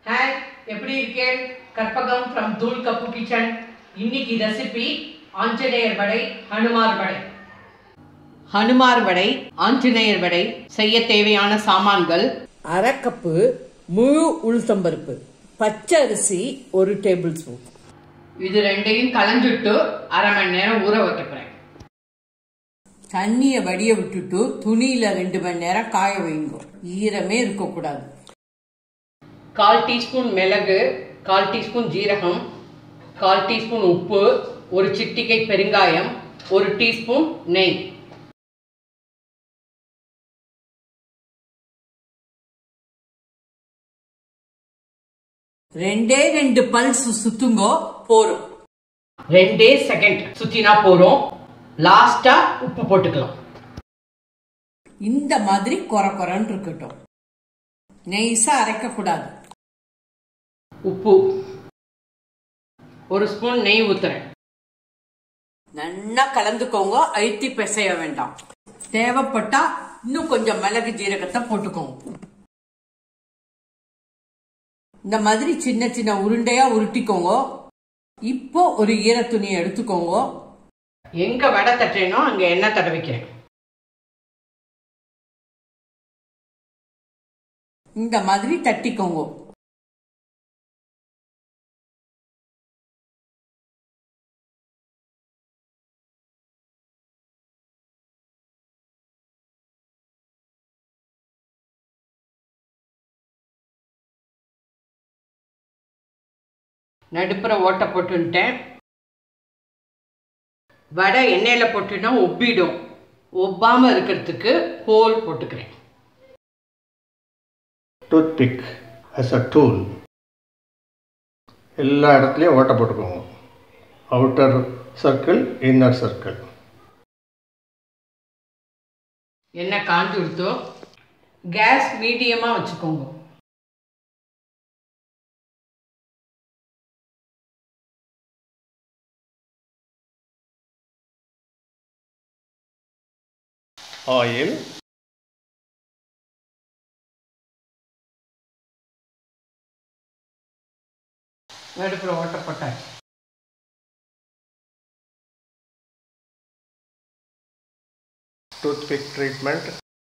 hi எப்படி இருக்கேன் Karpagam from Thool Kappu kitchen இன்னைக்கு ரெசிபி ஆஞ்சநேயர் வடை ஹனுமார் வடை ஹனுமார் வடை ஆஞ்சநேயர் வடை செய்ய தேவையான சாமான்கள் அரை கப்பு முழு உளுத்தம்பருப்பு பச்சை அரிசி ஒரு டேபிள் ஸ்பூன் இது ரெண்டையும் கலஞ்சுட்டு அரை மணி நேரம் ஊற வைக்க போறேன் தண்ணியை வடிய விட்டுட்டு துணியில ரெண்டு மணி நேரம் காய வைங்க ஈரமே இருக்கக்கூடாது கால் டீஸ்பூன் மிளகு கால் டீஸ்பூன் ஜீரகம் கால் டீஸ்பூன் உப்பு ஒரு சிட்டிகை பெருங்காயம் ஒரு டீஸ்பூன் நெய் ரெண்டே ரெண்டு பல்ஸ் சுத்துங்கோ போரும் ரெண்டே செகண்ட் சுத்தினா போறோம் லாஸ்டா உப்பு போட்டுக்கலாம் இந்த மாதிரி கொர கொரன்னு இருக்கட்டும் நெய்ஸா அரைக்க கூடாது உப்பு ஒரு ஸ்பூன் நெய் ஊத்துறேன் நல்லா கலந்துக்கோங்க அழுத்தி பிசைய வேண்டாம் தேவைப்பட்டா இன்னும் கொஞ்சம் மிளகு ஜீரகத்தை போட்டுக்கோங்க இந்த மாதிரி சின்ன சின்ன உருண்டையா உருட்டிக்கோங்க இப்போ ஒரு ஈர துணியை எடுத்துக்கோங்க எங்க வடை தட்டுறேனோ அங்க எண்ணெய் தடவிக்கிறேன் இந்த மாதிரி தட்டிக்கோங்க நடுப்புற ஓட்டை போட்டுன்ட்டேன் வடை எண்ணெயில் போட்டுனா ஒப்பிடும் ஒப்பாம இருக்கிறதுக்கு ஹோல் போட்டுக்கிறேன் டூத்பிக் as a டூல் எல்லா இடத்துலையும் ஓட்டை போட்டுக்கோங்க அவுட்டர் சர்க்கிள் இன்னர் சர்க்கிள் எண்ணெய் காஞ்சு கொடுத்தோ கேஸ் மீடியமாக வச்சுக்கோங்க ஆயில் நடுப்புற ஓட்டை போட்டாச்சு டூத்பிக் ட்ரீட்மெண்ட்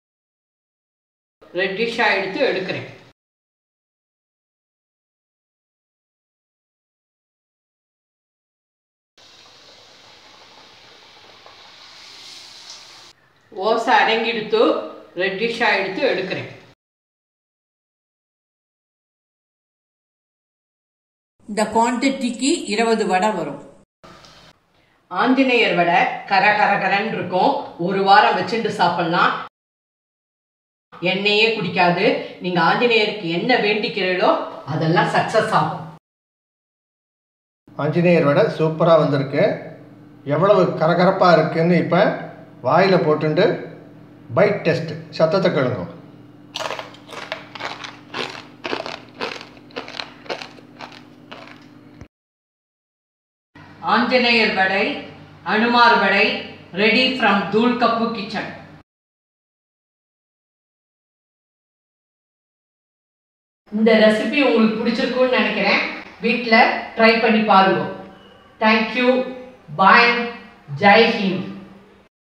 ரெட்டிஷாக எடுத்து எடுக்கிறேன் ஓசை அடங்கிடுத்து ரெட்டிஷாக எடுத்து எடுக்கிறேன் இந்த குவான்டிட்டிக்கு இருபது வடை வரும் ஆஞ்சநேயர் வடை கர கர கரன்னு இருக்கும் ஒரு வாரம் வச்சுட்டு சாப்பிடலாம் எண்ணெயே குடிக்காது நீங்க ஆஞ்சநேயருக்கு என்ன வேண்டிக்கிறீங்களோ அதெல்லாம் சக்சஸ் ஆகும் ஆஞ்சநேயர் வடை சூப்பராக வந்திருக்கு எவ்வளவு கரகரப்பாக இருக்குன்னு இப்போ வாயில் போட்டுண்டு பைட் டெஸ்ட் சத்தத்தை கேளுங்க Anjaneyar vadai Anumar vadai ready from Thool Kappu kitchen இந்த ரெசிபி உங்களுக்கு பிடிச்சிருக்கும்னு நினைக்கிறேன் வீட்டில் ட்ரை பண்ணி பாருங்க தேங்க்யூ பாய் ஜெய் ஹிந்த்